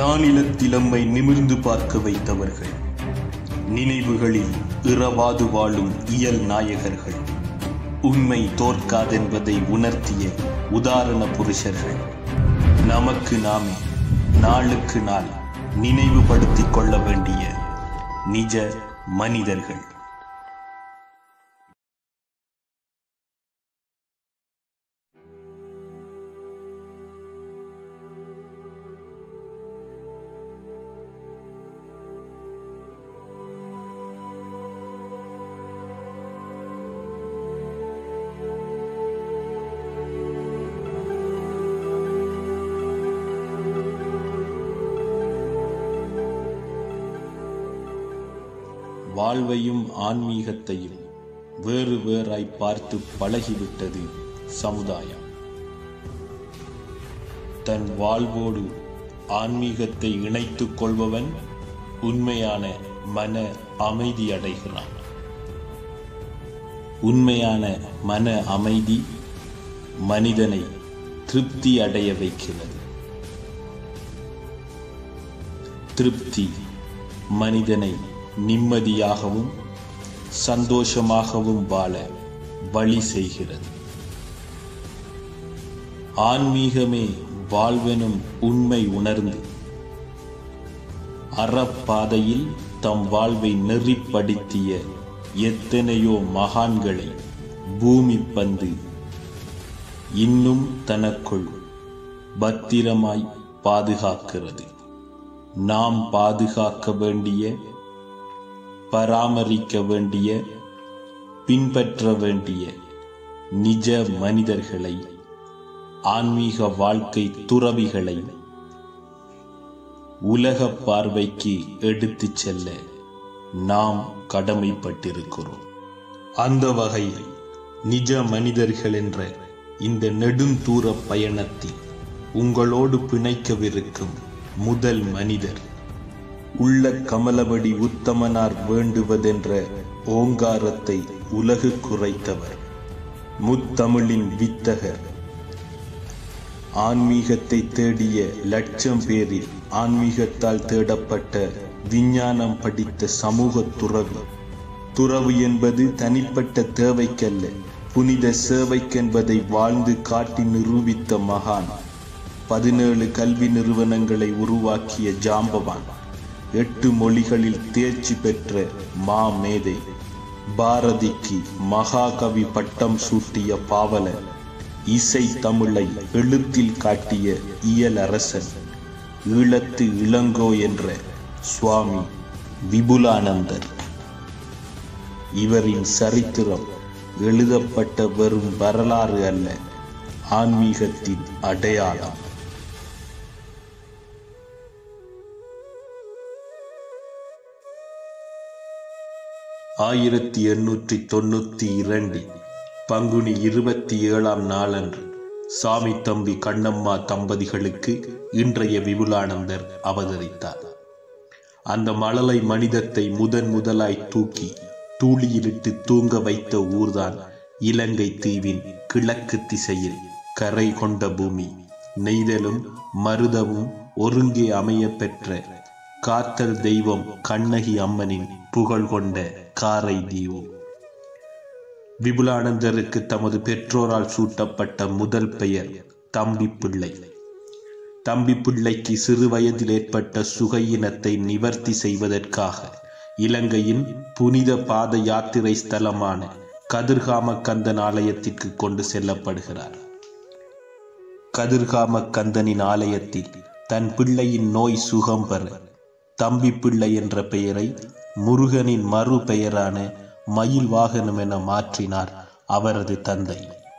நானிலத்திலம்மை நிமிர்ந்து பார்க்க வைத்தவர்கள் நினைவுகளில் இரவாது வாழும் இயல் நாயகர்கள் உண்மை தோற்காதென்பதை உணர்த்திய உதாரண புருஷர்கள் நமக்கு நாமே நாளுக்கு நாள் நினைவுபடுத்திக் கொள்ள வேண்டிய நிஜ மனிதர்கள் வாழ்வையும் ஆன்மீகத்தையும் வேறு வேறாய் பார்த்து பழகிவிட்டது சமுதாயம் தன் வாழ்வோடு ஆன்மீகத்தை இணைத்துக் கொள்பவன் உண்மையான மன அமைதி அடைகிறான் உண்மையான மன அமைதி மனிதனை திருப்தி அடைய வைக்கிறது திருப்தி மனிதனை நிம்மதியாகவும் சந்தோஷமாகவும் வாழ வழி செய்கிறது ஆன்மீகமே வாழ்வெனும் உண்மை உணர்ந்து அறப்பாதையில் தம் வாழ்வை நெறிப்படுத்திய எத்தனையோ மகான்களை பூமி பந்து இன்னும் தனக்குள் பத்திரமாய் பாதுகாக்கிறது நாம் பாதுகாக்க வேண்டிய பராமரிக்க வேண்டிய பின்பற்ற வேண்டிய நிஜ மனிதர்களை ஆன்மீக வாழ்க்கை துறவிகளை உலக பார்வைக்கு எடுத்துச் செல்ல நாம் கடமைப்பட்டிருக்கிறோம் அந்த வகையில் நிஜ மனிதர்கள் என்ற இந்த நெடுந்தூர பயணத்தில் உங்களோடு பிணைக்கவிருக்கும் முதல் மனிதர் உள்ள கமலபடி உத்தமனார் வேண்டுவதென்ற ஓங்காரத்தை உலகு குறைத்தவர் முத்தமிழின் வித்தகர் ஆன்மீகத்தை தேடிய லட்சம் பேரில் ஆன்மீகத்தால் தேடப்பட்ட விஞ்ஞானம் படித்த சமூக துறவி துறவு என்பது தனிப்பட்ட தேவைக்கல்ல புனித சேவைக்கென்பதை வாழ்ந்து காட்டி நிரூபித்த மகான் பதினேழு கல்வி நிறுவனங்களை உருவாக்கிய ஜாம்பவான் எட்டு மொழிகளில் தேர்ச்சி பெற்ற மா மேதை பாரதிக்கு மகாகவி பட்டம் சூட்டிய பாவலர் இசை தமிழை எழுத்தில் காட்டிய இயலரசன் ஈழத்து இளங்கோ என்ற சுவாமி விபுலானந்தர் இவரின் சரித்திரம் எழுதப்பட்ட வெறும் வரலாறு அல்ல ஆன்மீகத்தின் அடையாளம் ஆயிரத்தி எண்ணூற்றி தொண்ணூத்தி இரண்டில் பங்குனி இருபத்தி ஏழாம் நாளன்று சாமி தம்பி கண்ணம்மா தம்பதிகளுக்கு இன்றைய விபுலானந்தர் அவதரித்தார் அந்த மழலை மனிதத்தை முதன் முதலாய் தூக்கி தூளியிலிட்டு தூங்க வைத்த ஊர்தான் இலங்கை தீவின் கிழக்கு திசையில் கரை கொண்ட பூமி நெய்தலும் மருதவும் ஒருங்கே அமைய பெற்ற காத்தல் தெய்வம் கண்ணகி அம்மனின் புகழ் கொண்ட காரை தீவு விபுலானந்தருக்கு தமது பெற்றோரால் சூட்டப்பட்ட முதல் பெயர் தம்பி பிள்ளை தம்பி பிள்ளைக்கு சிறு வயதில் ஏற்பட்ட சுகையினத்தை நிவர்த்தி செய்வதற்காக இலங்கையின் புனித பாத யாத்திரை ஸ்தலமான கதிர்காம கந்தன் ஆலயத்திற்கு கொண்டு செல்லப்படுகிறார் கதிர்காம கந்தனின் ஆலயத்தில் தன் பிள்ளையின் நோய் சுகம் பெற தம்பி பிள்ளை என்ற பெயரை முருகனின் மறு பெயரான மயில் வாகனம் என மாற்றினார் அவரது தந்தை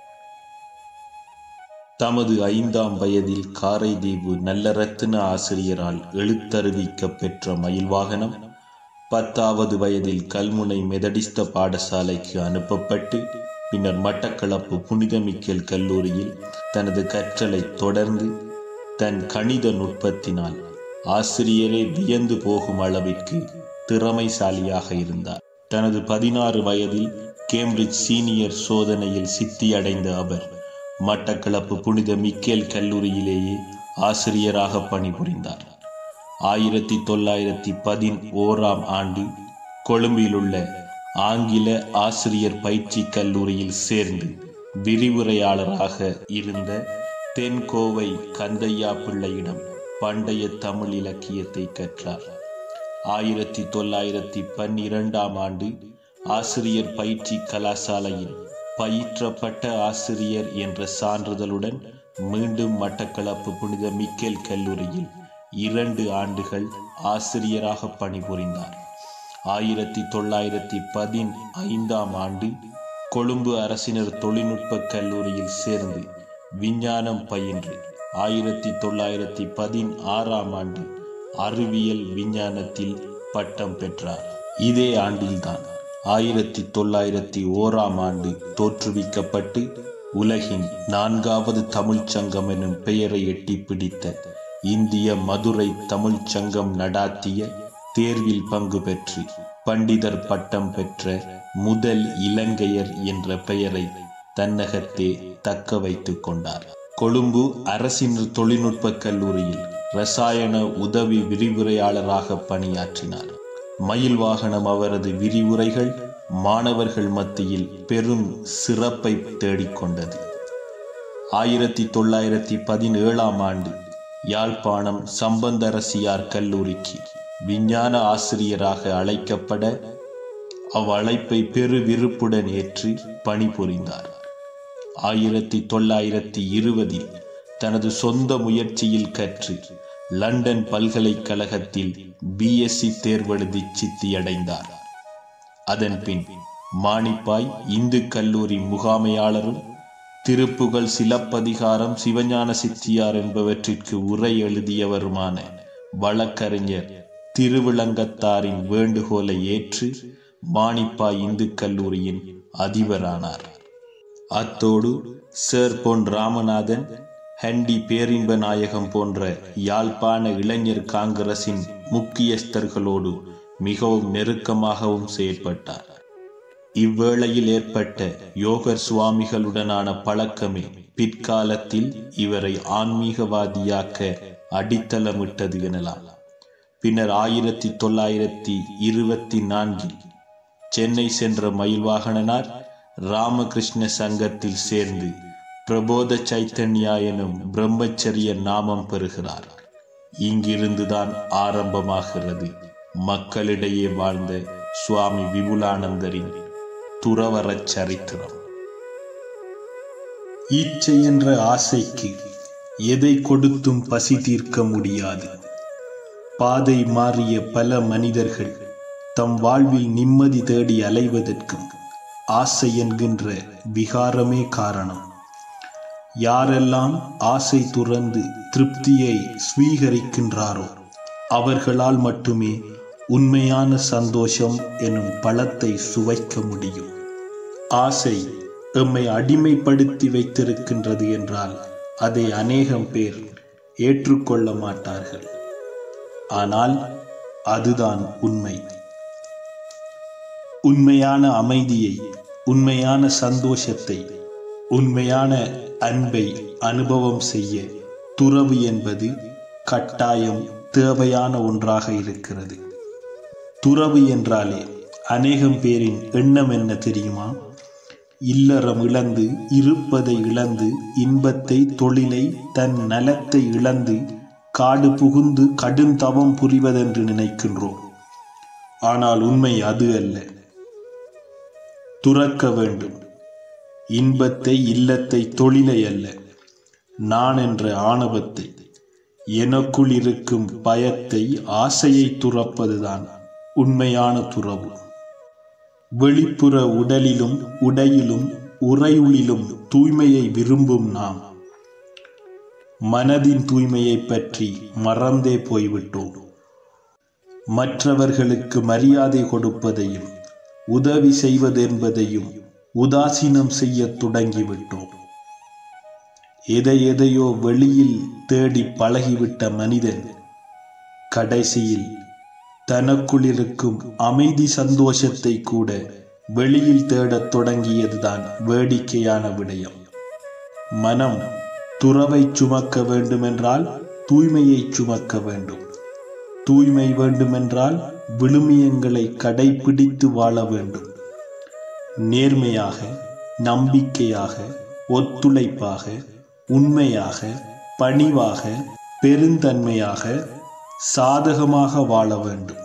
தமது ஐந்தாம் வயதில் காரைதீவு நல்லரத்தின ஆசிரியரால் எழுத்தறிவிக்க பெற்ற மயில் வாகனம் பத்தாவது வயதில் கல்முனை மெதடிஸ்த பாடசாலைக்கு அனுப்பப்பட்டு பின்னர் மட்டக்களப்பு புனித மிக்கேல் கல்லூரியில் தனது கற்றலை தொடர்ந்து தன் கணித நுட்பத்தினால் ஆசிரியரே வியந்து போகும் அளவிற்கு திறமைசாலியாக இருந்தார் தனது பதினாறு வயதில் கேம்பிரிட்ஜ் சீனியர் சோதனையில் சித்தியடைந்த அவர் மட்டக்களப்பு புனித மிக்கேல் கல்லூரியிலேயே ஆசிரியராக பணிபுரிந்தார் ஆயிரத்தி தொள்ளாயிரத்தி பதினோராம் ஆண்டு கொழும்பிலுள்ள ஆங்கில ஆசிரியர் பயிற்சி கல்லூரியில் சேர்ந்து விரிவுரையாளராக இருந்த தென்கோவை கந்தையா பிள்ளையிடம் பண்டைய தமிழ் இலக்கியத்தை கற்றார் ஆயிரத்தி தொள்ளாயிரத்தி பன்னிரண்டாம் ஆண்டு ஆசிரியர் பயிற்சி கலாசாலையில் பயிற்றப்பட்ட ஆசிரியர் என்ற சான்றிதழுடன் மீண்டும் மட்டக்களப்பு புனித மிக்கேல் கல்லூரியில் இரண்டு ஆண்டுகள் ஆசிரியராக பணிபுரிந்தார் ஆயிரத்தி தொள்ளாயிரத்தி பதினைந்தாம் ஆண்டு கொழும்பு அரசினர் தொழில்நுட்ப கல்லூரியில் சேர்ந்து விஞ்ஞானம் பயின்று ஆயிரத்தி தொள்ளாயிரத்தி பதினாறாம் ஆண்டு அறிவியல் விஞ்ஞானத்தில் பட்டம் பெற்றார் இதே ஆண்டில்தான் ஆயிரத்தி தொள்ளாயிரத்தி ஓராம் ஆண்டு தோற்றுவிக்கப்பட்டு உலகின் நான்காவது தமிழ்ச் சங்கம் எனும் பெயரை எட்டி பிடித்த இந்திய மதுரை தமிழ்ச் சங்கம் நடாத்திய தேர்வில் பங்கு பெற்று பண்டிதர் பட்டம் பெற்ற முதல் இலங்கையர் என்ற பெயரை தன்னகத்தே தக்க வைத்துக் கொண்டார் கொழும்பு அரசின் தொழில்நுட்ப கல்லூரியில் ரசாயன உதவி விரிவுரையாளராக பணியாற்றினார் மயில் வாகனம் அவரது விரிவுரைகள் மாணவர்கள் மத்தியில் பெரும் சிறப்பை தேடிக்கொண்டது ஆயிரத்தி தொள்ளாயிரத்தி பதினேழாம் ஆண்டு யாழ்ப்பாணம் சம்பந்தரசியார் கல்லூரிக்கு விஞ்ஞான ஆசிரியராக அழைக்கப்பட அவ்வழைப்பை பெரு விருப்புடன் ஏற்று பணிபுரிந்தார் ஆயிரத்தி தொள்ளாயிரத்தி இருபதில் தனது சொந்த முயற்சியில் கற்று லண்டன் பல்கலைக்கழகத்தில் பிஎஸ்சி தேர்வெழுதி சித்தியடைந்தார் அதன் பின் மானிப்பாய் இந்து கல்லூரி முகாமையாளரும் திருப்புகழ் சிலப்பதிகாரம் சிவஞான சித்தியார் என்பவற்றிற்கு உரை எழுதியவருமான வழக்கறிஞர் திருவிளங்கத்தாரின் வேண்டுகோளை ஏற்று மானிப்பாய் இந்து கல்லூரியின் அதிபரானார் அத்தோடு சர் பொன் ராமநாதன் ஹண்டி பேரின்ப நாயகம் போன்ற யாழ்ப்பாண இளைஞர் காங்கிரசின் முக்கியஸ்தர்களோடு மிகவும் நெருக்கமாகவும் செயற்பட்டார் இவ்வேளையில் ஏற்பட்ட யோகர் சுவாமிகளுடனான பழக்கமே பிற்காலத்தில் இவரை ஆன்மீகவாதியாக்க அடித்தளமிட்டது எனலாம் பின்னர் ஆயிரத்தி தொள்ளாயிரத்தி இருபத்தி நான்கில் சென்னை சென்ற மயில்வாகனனார் ராமகிருஷ்ண சங்கத்தில் சேர்ந்து பிரபோத சைத்தன்யா எனும் பிரம்மச்சரிய நாமம் பெறுகிறார் இங்கிருந்துதான் ஆரம்பமாகிறது மக்களிடையே வாழ்ந்த சுவாமி விபுலானந்தரின் துறவரச் சரித்திரம் ஈச்சை என்ற ஆசைக்கு எதை கொடுத்தும் பசி தீர்க்க முடியாது பாதை மாறிய பல மனிதர்கள் தம் வாழ்வில் நிம்மதி தேடி அலைவதற்கும் ஆசை என்கின்ற விகாரமே காரணம் யாரெல்லாம் ஆசை துறந்து திருப்தியை ஸ்வீகரிக்கின்றாரோ அவர்களால் மட்டுமே உண்மையான சந்தோஷம் எனும் பழத்தை சுவைக்க முடியும் ஆசை எம்மை அடிமைப்படுத்தி வைத்திருக்கின்றது என்றால் அதை அநேகம் பேர் ஏற்றுக்கொள்ள மாட்டார்கள் ஆனால் அதுதான் உண்மை உண்மையான அமைதியை உண்மையான சந்தோஷத்தை உண்மையான அன்பை அனுபவம் செய்ய துறவு என்பது கட்டாயம் தேவையான ஒன்றாக இருக்கிறது துறவு என்றாலே அநேகம் பேரின் எண்ணம் என்ன தெரியுமா இல்லறம் இழந்து இருப்பதை இழந்து இன்பத்தை தொழிலை தன் நலத்தை இழந்து காடு புகுந்து கடும் தவம் புரிவதென்று நினைக்கின்றோம் ஆனால் உண்மை அது அல்ல துறக்க வேண்டும் இன்பத்தை இல்லத்தை தொழிலை அல்ல நான் என்ற ஆணவத்தை எனக்குள் இருக்கும் பயத்தை ஆசையை துறப்பதுதான் உண்மையான துறவு வெளிப்புற உடலிலும் உடையிலும் உறையுளிலும் தூய்மையை விரும்பும் நாம் மனதின் தூய்மையை பற்றி மறந்தே போய்விட்டோம் மற்றவர்களுக்கு மரியாதை கொடுப்பதையும் உதவி செய்வதென்பதையும் உதாசீனம் செய்ய தொடங்கிவிட்டோம் எதை எதையோ வெளியில் தேடி பழகிவிட்ட மனிதன் கடைசியில் தனக்குள் இருக்கும் அமைதி சந்தோஷத்தை கூட வெளியில் தேடத் தொடங்கியதுதான் வேடிக்கையான விடயம் மனம் துறவை சுமக்க வேண்டுமென்றால் தூய்மையை சுமக்க வேண்டும் தூய்மை வேண்டுமென்றால் விழுமியங்களை கடைபிடித்து வாழ வேண்டும் நேர்மையாக நம்பிக்கையாக ஒத்துழைப்பாக உண்மையாக பணிவாக பெருந்தன்மையாக சாதகமாக வாழ வேண்டும்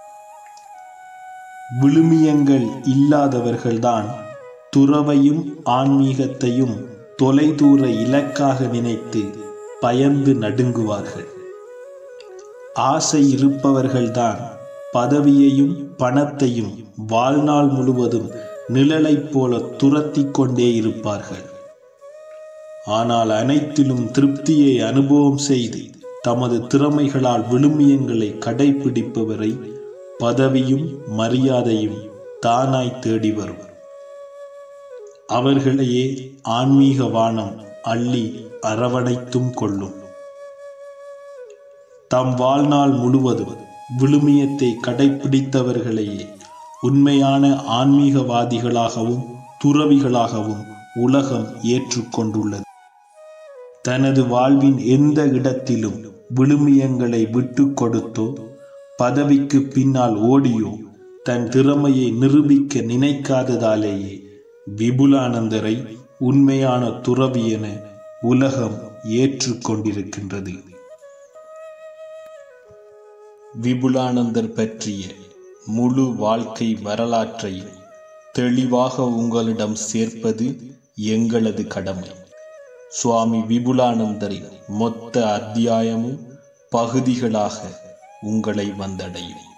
விழுமியங்கள் இல்லாதவர்கள்தான் துறவையும் ஆன்மீகத்தையும் தொலைதூர இலக்காக நினைத்து பயந்து நடுங்குவார்கள் ஆசை இருப்பவர்கள்தான் பதவியையும் பணத்தையும் வாழ்நாள் முழுவதும் நிழலைப் போல துரத்தி கொண்டே இருப்பார்கள் ஆனால் அனைத்திலும் திருப்தியை அனுபவம் செய்து தமது திறமைகளால் விழுமியங்களை கடைபிடிப்பவரை பதவியும் மரியாதையும் தானாய் தேடி வரும் அவர்களையே ஆன்மீக வானம் அள்ளி அரவணைத்தும் கொள்ளும் தம் வாழ்நாள் முழுவதும் விழுமியத்தை கடைபிடித்தவர்களையே உண்மையான ஆன்மீகவாதிகளாகவும் துறவிகளாகவும் உலகம் ஏற்றுக்கொண்டுள்ளது தனது வாழ்வின் எந்த இடத்திலும் விழுமியங்களை விட்டு கொடுத்தோ பதவிக்கு பின்னால் ஓடியோ தன் திறமையை நிரூபிக்க நினைக்காததாலேயே விபுலானந்தரை உண்மையான துறவி என உலகம் ஏற்றுக்கொண்டிருக்கின்றது விபுலானந்தர் பற்றிய முழு வாழ்க்கை வரலாற்றை தெளிவாக உங்களிடம் சேர்ப்பது எங்களது கடமை சுவாமி விபுலானந்தரின் மொத்த அத்தியாயமும் பகுதிகளாக உங்களை வந்தடையும்